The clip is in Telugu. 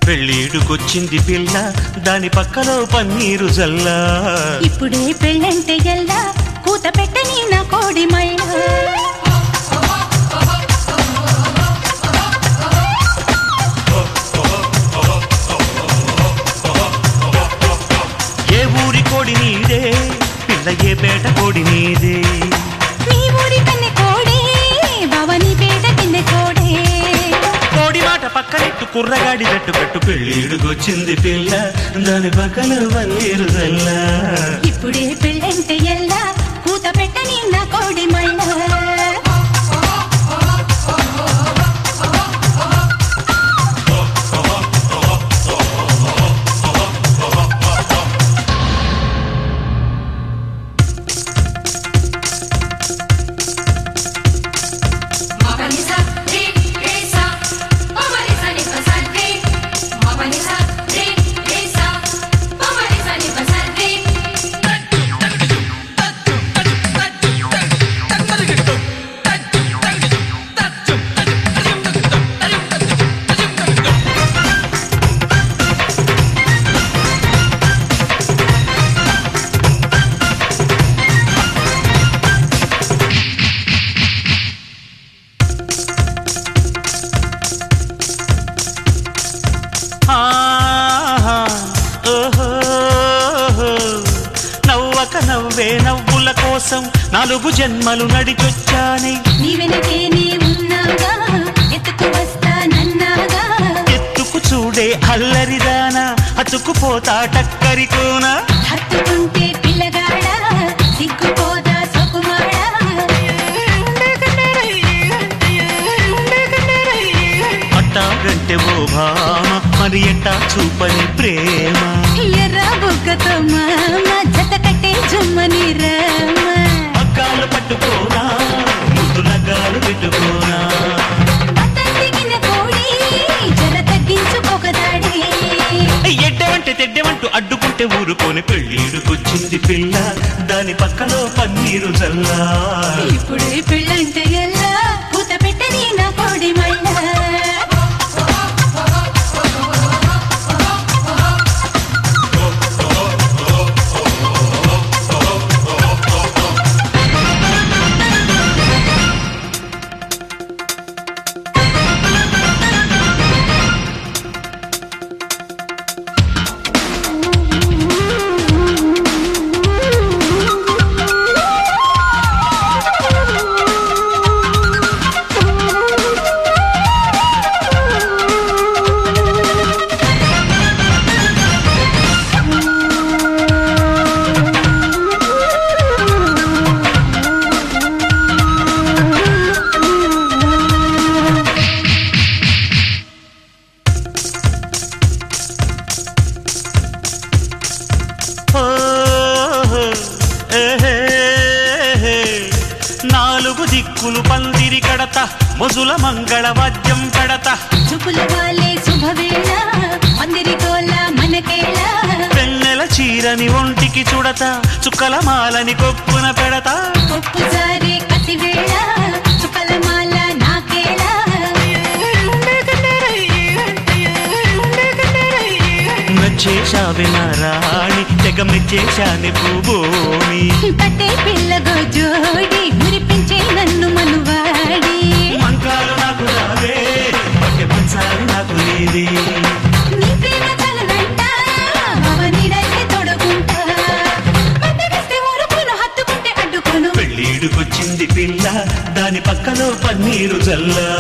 పెళ్ళీడుకొచ్చింది పిల్ల దాని పక్కలో పన్నీరు జల్లా ఇప్పుడే పెళ్ళంటే ఎల్లా కూత పెట్టని నా కోడి మైనా ఏ ఊరి కోడి నీదే పిల్ల ఏ పేట కోడి నీదే నీ ఊరి కన్నె కోడే భవని పేట కింద కోడే కోడి మాట పక్కనెట్టు కుర్రగాడి జట్టు కట్టు పెళ్ళీడుకొచ్చింది పిల్ల దాని పక్కలో పన్నీరు జల్లా ఇప్పుడే పెళ్ళంటే ఎల్లా కూత పెట్టని నా కోడి మైనా Mapanisa, re, re, sa. Mapanisa, ni pa, sa, re. Mapanisa, re, re, sa. Mapanisa, ni pa, sa, re. ఆహా, ఓహోహో. నవ్వక నవ్వే నవ్వుల కోసం నాలుగు జన్మలు నడిచొచ్చానే నీ వెనకే నీ ఉన్నాగా ఎత్తుకు వస్తా నన్నాగా ఎత్తుకు చూడే అల్లరిదానా అతుకుపోతా టక్కరికోనా హత్తుకుంటే పిల్లగాడా సిగ్గుపోదా సొకుమాడా అట్టాగంటే ఓ భామ మరి ఎట్టా చూపని ప్రేమ ఎర్ర బుగ్గతో మామ జత కట్టే జుమ్మని రామ పక్కాలు పట్టుకోనా ముద్దు నగ్గాలు పెట్టుకోనా బట్టలు దిగిన కోడి జర తగ్గించుకోకదాడే ఎడ్డవంటే తెడ్డవంటూ అడ్డుకుంటే ఊరుకొని పెళ్ళీడుకొచ్చింది పిల్ల దాని పక్కలో పన్నీరు జల్లా ఇప్పుడే పెళ్ళంటే ఎల్లా పూత పెట్టని నా కోడి మైనా ఓహో, ఏహేహే. నాలుగు దిక్కులు పందిరి కడత మొజుల మంగళ వాద్యం కడత చూపుల వాలే శుభవేళ మందిరి గోల మనకేళ పెన్నెల చీరని ఒంటికి చుడత చుక్కల మాలని కొప్పున పెడత కొప్పు జారే కసివేళ చుక్కల మాల నాకేళ మెచ్చేశావి నారాణి తెగ మెచ్చేశాని పూబోని కట్టే పిల్లగో జోడి మురిపించే నన్ను మనువాడి మంకాలు నాకు రావే పట్టె పంచాలు నాకు లేదే నీ ప్రేమ చలనంట అవనిడైతే తొడగుంటా మందగిస్తే ఊరుకును హత్తుకుంటే అడ్డుకును పెళ్ళీడుకొచ్చింది పిల్ల దాని పక్కలో పన్నీరు జల్లా